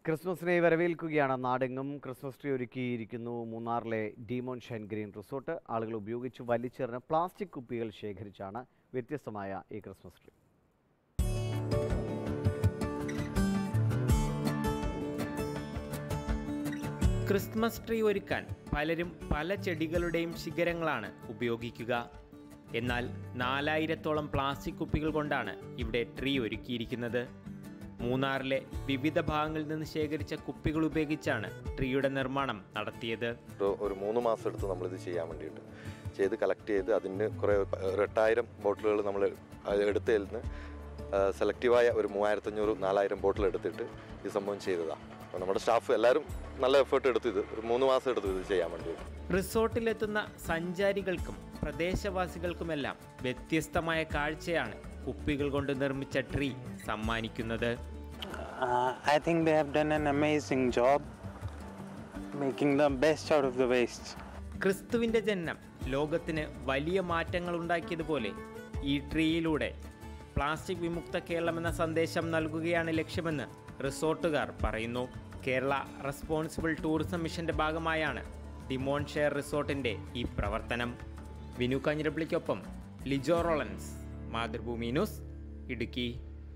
ക്രിസ്മസിനെ വരവേൽക്കുകയാണ് നാടെങ്ങും Christmas tree ഒരുക്കിയിരിക്കുന്നു മൂന്നാറിലെ ഡീമോൺ ഷൈൻ ഗ്രീൻ റിസോർട്ട് ആളുകൾ ഉപയോഗിച്ച് വലിച്ചെറിഞ്ഞ പ്ലാസ്റ്റിക് കുപ്പികൾ ശേഖരിച്ചാണ് വ്യത്യസ്തമായ ഈ ക്രിസ്മസ് ട്രീ ക്രിസ്മസ് ട്രീ ഒരുക്കാൻ പലരും പല ചെടികളുടെയും ശിഖരങ്ങളാണ് ഉപയോഗിക്കുക എന്നാൽ നാലായിരത്തോളം പ്ലാസ്റ്റിക് കുപ്പികൾ കൊണ്ടാണ് ഇവിടെ ട്രീ ഒരുക്കിയിരിക്കുന്നത് മൂന്നാറിലെ വിവിധ ഭാഗങ്ങളിൽ നിന്ന് ശേഖരിച്ച കുപ്പികൾ ഉപയോഗിച്ചാണ് ട്രീയുടെ നിർമ്മാണം നടത്തിയത് ഒരു ഒരു മൂന്ന് മാസം എടുത്ത് നമ്മളിത് ചെയ്യാൻ വേണ്ടിയിട്ട് ചെയ്ത് കളക്ട് ചെയ്ത് അതിന് കുറേ ഒരു എട്ടായിരം ബോട്ടിലുകൾ നമ്മൾ എടുത്തതിൽ നിന്ന് സെലക്റ്റീവായ ഒരു മൂവായിരത്തഞ്ഞൂറ് നാലായിരം ബോട്ടിൽ എടുത്തിട്ട് ഈ സംഭവം ചെയ്തതാണ് അപ്പോൾ നമ്മുടെ സ്റ്റാഫ് എല്ലാവരും നല്ല എഫേർട്ട് എടുത്തു ഇത് ഒരു മൂന്ന് മാസം എടുത്തു ഇത് ചെയ്യാൻ വേണ്ടിയിട്ട് റിസോർട്ടിലെത്തുന്ന സഞ്ചാരികൾക്കും പ്രദേശവാസികൾക്കുമെല്ലാം വ്യത്യസ്തമായ കാഴ്ചയാണ് കുപ്പികൾ കൊണ്ട് നിർമ്മിച്ച ട്രീ സമ്മാനിക്കുന്നത് Uh, I think they have done an amazing job making the best out of the waste. ക്രിസ്തുവിൻ്റെ ജനനം ലോകത്തിന് വലിയ മാറ്റങ്ങൾ ഉണ്ടാക്കിയതുപോലെ ഈ ട്രീയിലൂടെ പ്ലാസ്റ്റിക് വിമുക്ത കേരളം എന്ന സന്ദേശം നൽകുകയാണ് ലക്ഷ്യമെന്ന് റിസോർട്ടുകാർ പറയുന്നു കേരള റെസ്പോൺസിബിൾ ടൂറിസം മിഷന്റെ ഭാഗമായാണ് ഡിമോൺ ഷെയർ റിസോർട്ടിന്റെ ഈ പ്രവർത്തനം വിനു കഞ്ഞിരപ്പള്ളിക്കൊപ്പം ലിജോ റോളൻസ് മാതൃഭൂമി ന്യൂസ് ഇടുക്കി